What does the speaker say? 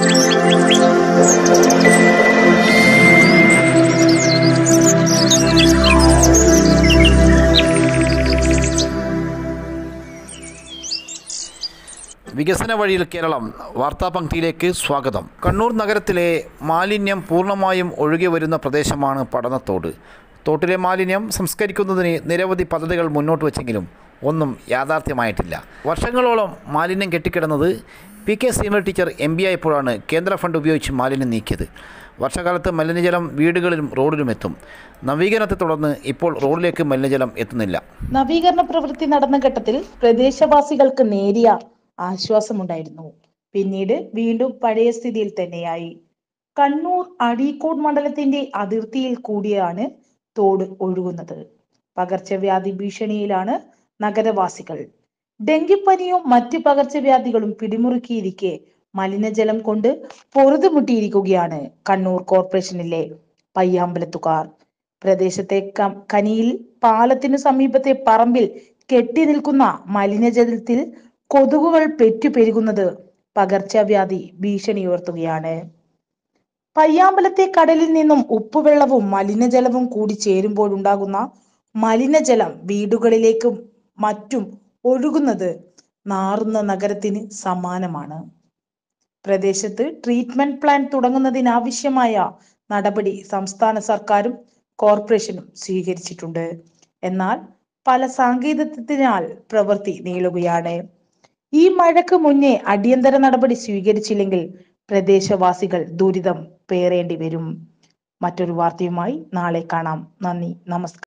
വികസന വഴിയിൽ കേരളം വാർത്താപംക്തിയിലേക്ക് സ്വാഗതം കണ്ണൂർ നഗരത്തിലെ മാലിന്യം പൂർണ്ണമായും ഒഴുകി വരുന്ന പ്രദേശമാണ് പടന്നത്തോട് തോട്ടിലെ മാലിന്യം സംസ്കരിക്കുന്നതിന് നിരവധി പദ്ധതികൾ മുന്നോട്ട് വച്ചെങ്കിലും ഒന്നും യാഥാർത്ഥ്യമായിട്ടില്ല വർഷങ്ങളോളം മാലിന്യം കെട്ടിക്കിടന്നത് പി കെ സീമർ ടീച്ചർ എം പി ആയപ്പോഴാണ് കേന്ദ്ര ഫണ്ട് ഉപയോഗിച്ച് മാലിന്യം നീക്കിയത് വർഷകാലത്ത് മലിനജലം വീടുകളിലും റോഡിലും എത്തും നവീകരണത്തെ തുടർന്ന് ഇപ്പോൾ റോഡിലേക്ക് മലിനജലം എത്തുന്നില്ല നവീകരണ പ്രവൃത്തി നടന്ന ഘട്ടത്തിൽ പ്രദേശവാസികൾക്ക് നേരിയ ആശ്വാസമുണ്ടായിരുന്നു പിന്നീട് വീണ്ടും പഴയ സ്ഥിതിയിൽ തന്നെയായി കണ്ണൂർ അഴീക്കോട് മണ്ഡലത്തിന്റെ അതിർത്തിയിൽ കൂടിയാണ് തോട് ഒഴുകുന്നത് പകർച്ചവ്യാധി ഭീഷണിയിലാണ് നഗരവാസികൾ ഡെങ്കിപ്പനിയും മറ്റ് പകർച്ചവ്യാധികളും പിടിമുറുക്കിയിരിക്കെ മലിനജലം കൊണ്ട് പൊറുതുമുട്ടിയിരിക്കുകയാണ് കണ്ണൂർ കോർപ്പറേഷനിലെ പയ്യാമ്പലത്തുകാർ പ്രദേശത്തെ ക- കനിയിൽ പാലത്തിനു സമീപത്തെ പറമ്പിൽ കെട്ടി നിൽക്കുന്ന മലിനജലത്തിൽ കൊതുകുകൾ പെറ്റുപെരുകുന്നത് പകർച്ചവ്യാധി ഭീഷണി ഉയർത്തുകയാണ് പയ്യാമ്പലത്തെ കടലിൽ നിന്നും ഉപ്പുവെള്ളവും മലിനജലവും കൂടി ചേരുമ്പോഴുണ്ടാകുന്ന മലിനജലം വീടുകളിലേക്കും മറ്റും ഒഴുകുന്നത് നാറുന്ന നഗരത്തിന് സമാനമാണ് പ്രദേശത്ത് ട്രീറ്റ്മെന്റ് പ്ലാൻ തുടങ്ങുന്നതിനാവശ്യമായ നടപടി സംസ്ഥാന സർക്കാരും കോർപ്പറേഷനും സ്വീകരിച്ചിട്ടുണ്ട് എന്നാൽ പല സാങ്കേതികത്തിനാൽ പ്രവൃത്തി നീളുകയാണ് ഈ മഴയ്ക്ക് മുന്നേ അടിയന്തര നടപടി സ്വീകരിച്ചില്ലെങ്കിൽ പ്രദേശവാസികൾ ദുരിതം പേറേണ്ടി വരും മറ്റൊരു വാർത്തയുമായി നാളെ കാണാം നന്ദി നമസ്കാരം